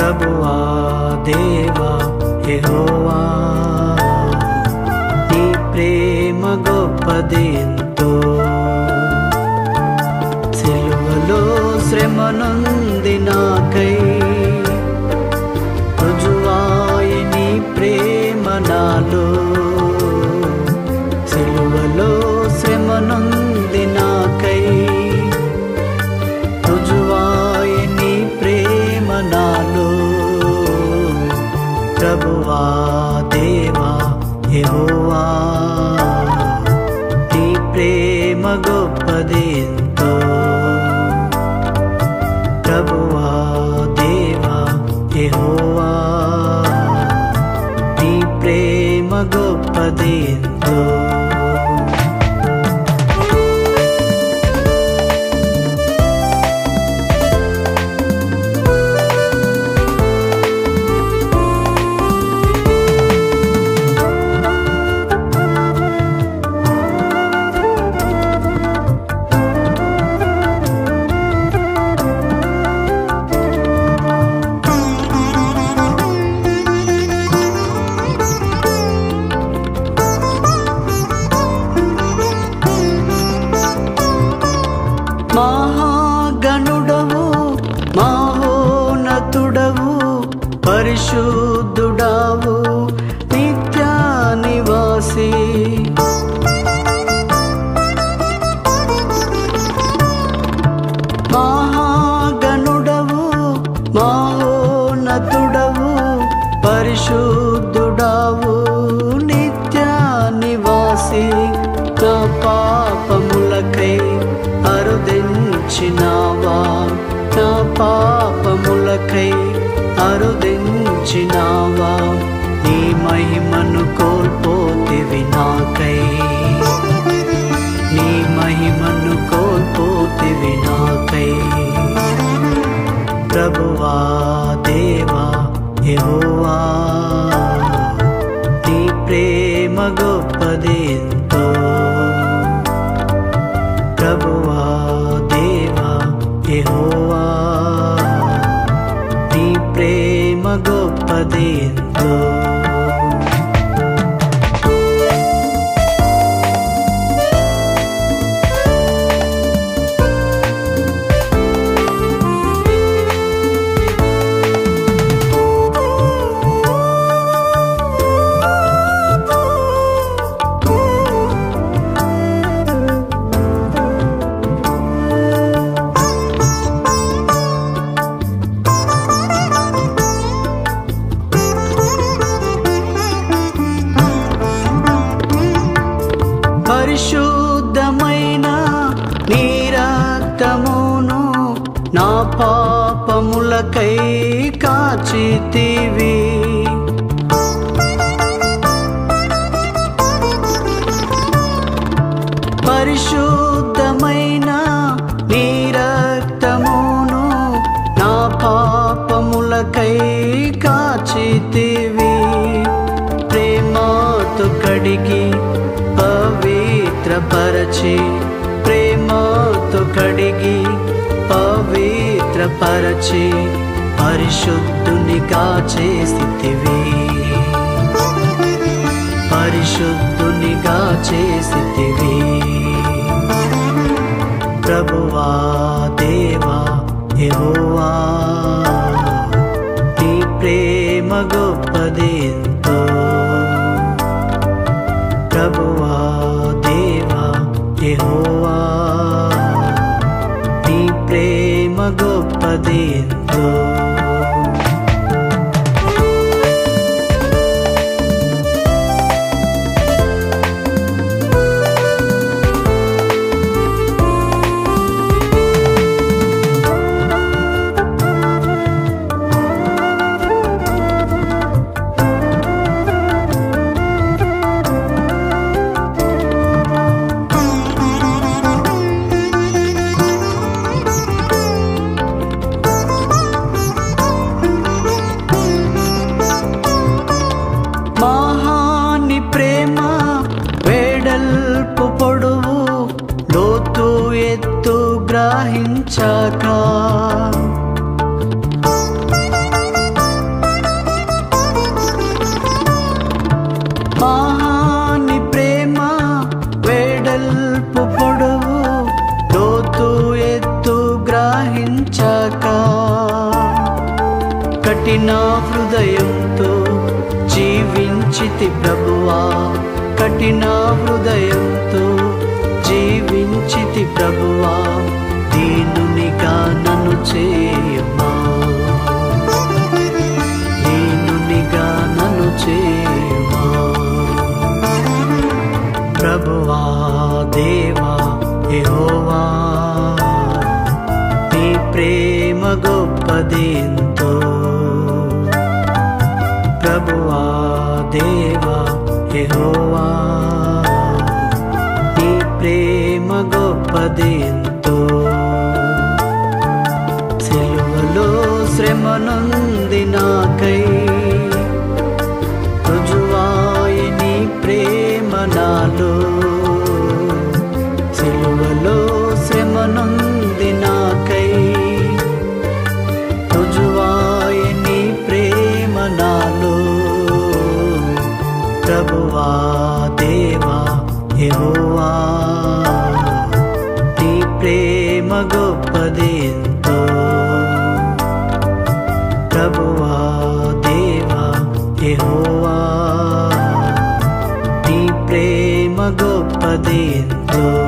ప్రభువా దేవా యెహోవా నీ ప్రేమ గొప్పది ఎంతో సిలువలో శ్రమనుంది నాకై రుజువాయి నీ ప్రేమ నాలో సిలువలో శ్రమనుంది నాకై రుజువాయి నీ ప్రేమ నాలో ప్రభువా దేవా యెహోవా నీ ప్రేమ గొప్పది ఎంతో ప్రభువా దేవా యెహోవా నీ ప్రేమ గొప్పది ఎంతో మహాగణుడవు మహోన్నతుడవు పరిశుద్ధుడావు నిత్య నివాసి మహాగణుడవు మహోన్నతుడవు పరిశుద్ధుడావు నిత్య నివాసి నా పాపములకై అరుదించినావా నా పాపములకై అరుదించినావా నీ మహిమను కోల్పోతివి నాకై నీ మహిమను కోల్పోతివి నాకై ప్రభువా దేవా యెహోవా నీ ప్రేమ గొప్పది ఎంతో ప్రభువా దేవా యెహోవా నీ ప్రేమ గొప్పది ఎంతో పరిశుద్ధమైన నీ రక్తమును నా పాపములకై కాచితివి పరిశుద్ధమైన నీ రక్తమును నా పాపములకై కాచితివి ప్రేమతో కడిగి పవిత్రపరచి ప్రేమతో కడిగి పవిత్రపరచి పరిశుద్ధునిగా చేసితివి పరిశుద్ధునిగా చేసితివి ప్రభువా దేవా యెహోవా నీ ప్రేమ గొప్పది ఎంతో ప్రభువా దేవా యెహోవా నీ ప్రేమ గొప్పది ఎంతో కఠిన హృదయంతో జీవించితి ప్రభువా కఠిన హృదయంతో జీవించితి ప్రభువా దీనునిగా నన్ను చేయమా దీనునిగా నన్ను చేయమా ప్రభువా దేవా యెహోవా నీ ప్రేమ గొప్పదెంతో ప్రభువా దేవా యెహోవా నీ ప్రేమ గొప్పదెంతో సెలవులో శ్రమనుంది నాకై రుజువాయి నీ ప్రేమ నాలో సిలువలో శ్రమనుంది నాకై రుజువాయి నీ ప్రేమ నాలో ప్రభువా దేవా యెహోవా నీ ప్రేమ గొప్పదెంతో ప్రభువా దేవా యెహోవా నీ ప్రేమ గొప్పదెంతో